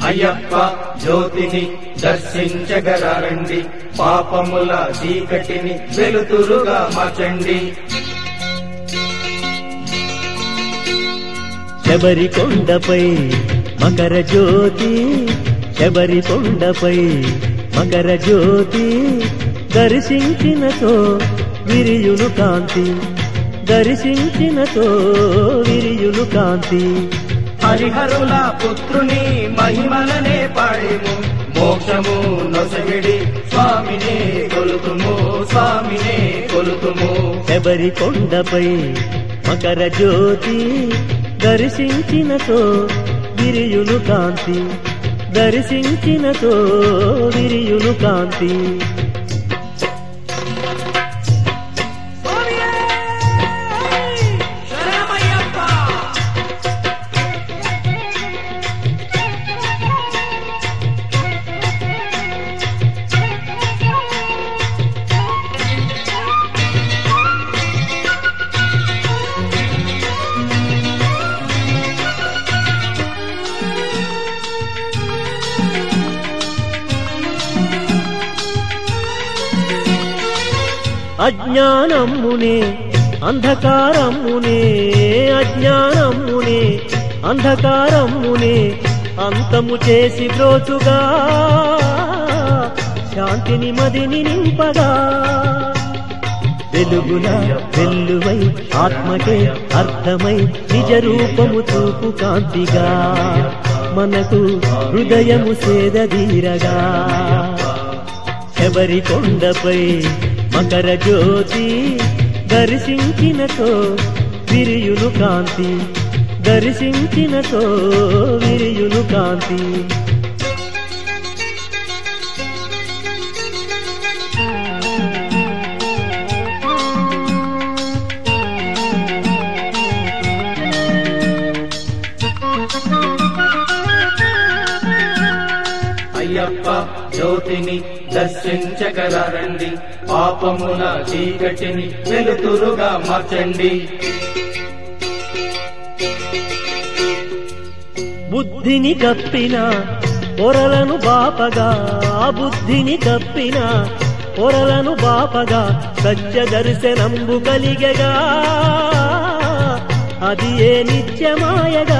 అయ్యప్ప జ్యోతిని దర్శించగరండి పాపముల చీకటిని వెలుతురుగా మార్చండి శబరి కొండపై మకర జ్యోతి శబరి కొండపై మకర జ్యోతి దర్శించినతో విరియును కాంతి దర్శించినతో విరియును కాంతి హరిహరుల పుత్రుని మహిమలనే పాడేము మోక్షము నొసగిడి స్వామినే కొలుతుము స్వామినే కొలుతుము శబరి కొండపై మకర జ్యోతి దర్శించినతో విరియును కాంతి దర్శించినతో విరియును కాంతి అజ్ఞానమ్మునే అంధకారమ్మునే అజ్ఞానమ్మునే అంధకారమ్మునే అంతము చేసి బ్రోచుగా శాంతిని మదిని నింపగా వెలుగుల వెల్లువై ఆత్మకే అర్థమై నిజ రూపము చూపు కాంతిగా మనకు హృదయము సేదదీరగా శబరి కొండపై మకర జ్యోతి దర్శించినతో విరియును కాంతి దర్శించినతో విరియును కాంతి అయ్యప్ప జ్యోతిని దర్శించగరండి పాపముల చీకటిని వెలుతురుగా మార్చండి బుద్ధిని కప్పిన పొరలను బాపగా బుద్ధిని కప్పిన పొరలను బాపగా సత్య దర్శనంబు కలిగగా అది ఏ నిత్యమాయగా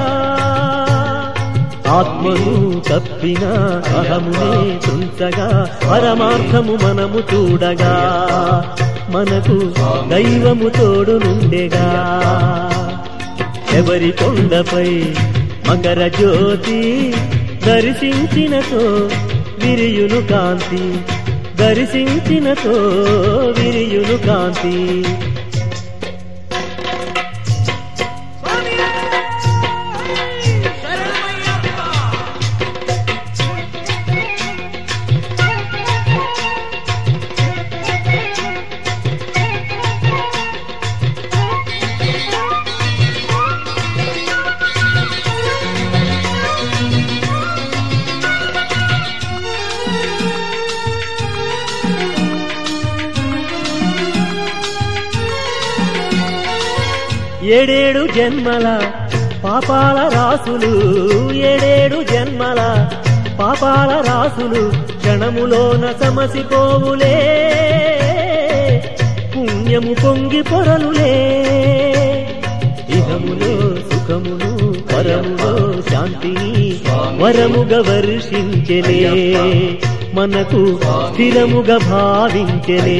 ఆత్మను కప్పిన అహమునే తుంచగా పరమార్థము మనము చూడగా మనకు దైవము తోడు నుండెగా ఎవరి కొండపై మకర జ్యోతి దర్శించినతో విరియును కాంతి దర్శించినతో విరియును కాంతి ఏడేడు జన్మల పాపాల రాసులు ఏడేడు జన్మల పాపాల రాసులు క్షణములోన సమసిపోవులే పుణ్యము పొంగి పొరలులే ఇహములో సుఖమును పరములో శాంతిని వరముగా వర్షించలే మనకు స్థిరముగా భావించలే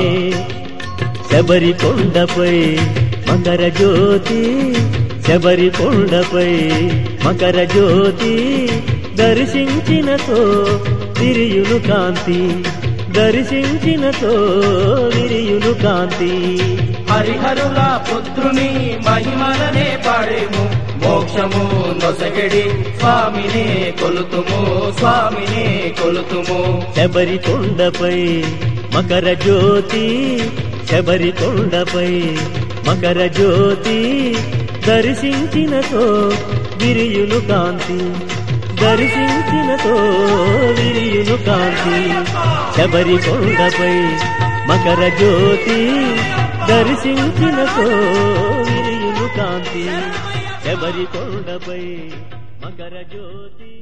శబరి కొండపై మకర జ్యోతి శబరి కొండపై మకర జ్యోతి దర్శించినతో విరియును కాంతి దర్శించినతో విరియును కాంతి హరిహరుల పుత్రుని మహిమలనే పాడేము మోక్షము నొసగడి స్వామినే కొలుతుము స్వామినే కొలుతుము శబరి కొండపై మకర జ్యోతి శబరి కొండపై మకర జ్యోతి దర్శించినతో విరియును కాంతి దర్శించినతో విరియును కాంతి శబరి కొండపై మకర జ్యోతి దర్శించినతో విరియును కాంతి శబరి కొండపై మకర జ్యోతి